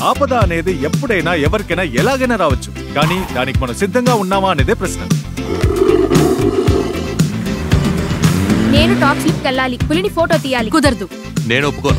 ఆపద అనేది ఎప్పుడైనా ఎవరికైనా ఎలాగైనా రావచ్చు కానీ దానికి మనం సిద్ధంగా ఉన్నామా అనేదే ప్రశ్న నేను టాప్ స్లిప్ వెళ్ళాలి పులిని ఫోటో తీయాలి కుదరదు నేను ఒప్పుకోను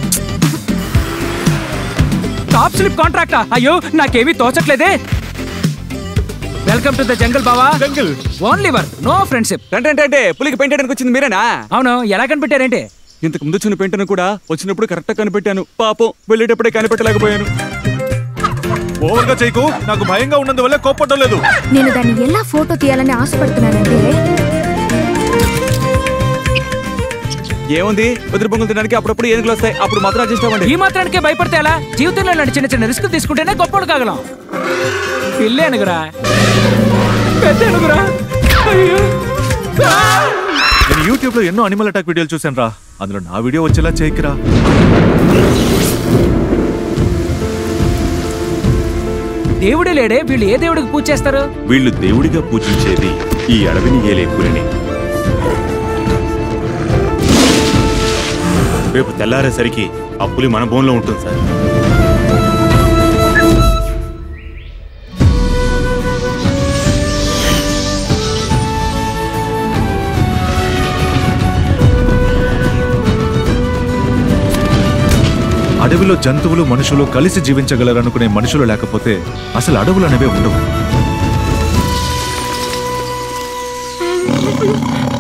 టాప్ స్లిప్ కాంట్రాక్టా అయ్యో నాకేమీ తోచట్లేదే వెల్కమ్ టు ద జంగల్ బావా jungle only war no friendship అంటే అంటే అంటే పులికి పెయింట్ వేయడానికి వచ్చింది మీరేనా అవును ఎలా కనిపెట్టారేంటి ఇంతకు ముందు వచ్చిన పెయింట్ను కూడా వచ్చినప్పుడు కరెక్ట్ కనిపెట్టాను పాపం వెళ్ళేటప్పుడే కనిపెట్టలేకపోయాను ఓవర్ గా చేయకు నాకు భయంగా ఉన్నందువల్ల కోప్పటం లేదు నేను దాన్ని ఎలా ఫోటో తీయాలని ఆశపడుతున్నానంటే ఏముంది వదిలి పొంగులు తినడానికి అప్పుడప్పుడు ఏనుగులు వస్తాయి అప్పుడు మాత్రం అడ్జస్ట్ అవ్వండి ఈ మాత్రానికే భయపడితే ఎలా జీవితంలో ఇలాంటి చిన్న చిన్న రిస్క్ తీసుకుంటేనే గొప్పడు కాగలం పిల్లి ఏనుగురా పెద్ద ఏనుగురా అయ్యో ఆ! నేను యూట్యూబ్ లో ఎన్నో అనిమల్ అటాక్ వీడియోలు చూసాను రా అందులో నా వీడియో వచ్చేలా చేయకిరా దేవుడే లేడే వీళ్ళు ఏ దేవుడికి పూజ చేస్తారు వీళ్ళు దేవుడిగా పూజించేది ఈ అడవిని ఏలే పులిని రేపు తెల్లారేసరికి ఆ పులి మన బోన్లో ఉంటుంది సార్ అడవిలో జంతువులు మనుషులు కలిసి జీవించగలరనుకునే మనుషులు లేకపోతే అసలు అడవులు అనేవే ఉండవు